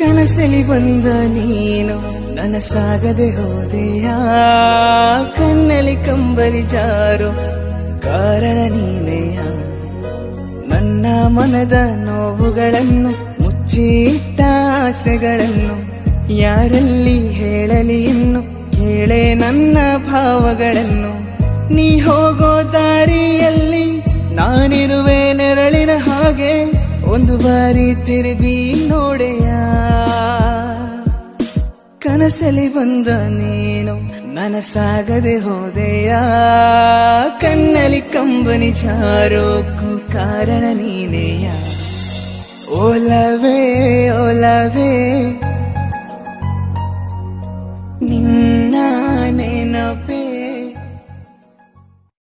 ಕನಸಲಿ ಬಂದ ನೀನು ನನಸಾಗದೆ ಹೋದೆಯ ಕಣ್ಣಲ್ಲಿ ಕಂಬಲಿ ಜಾರು ಕಾರಣ ನೀನೆಯ ನನ್ನ ಮನದ ನೋವುಗಳನ್ನು ಮುಚ್ಚಿಟ್ಟ ಆಸೆಗಳನ್ನು ಯಾರಲ್ಲಿ ಹೇಳಲಿ ಇನ್ನು ಕೇಳೆ ನನ್ನ ಭಾವಗಳನ್ನು ನೀ ಹೋಗೋ ದಾರಿಯಲ್ಲಿ ನಾನಿರುವೆ ನೆರಳಿನ ಹಾಗೆ ಒಂದು ಬಾರಿ ತಿರುಗಿ ನೋಡೆಯ ಕನಸಲಿ ಬಂದ ನೀನು ನನಸಾಗದೆ ಹೋದೆಯ ಕಣ್ಣಲ್ಲಿ ಕಂಬನಿ ಜಾರೋಕ್ಕೂ ಕಾರಣ ನೀನೆಯ ಓಲವೇ ಓಲವೇ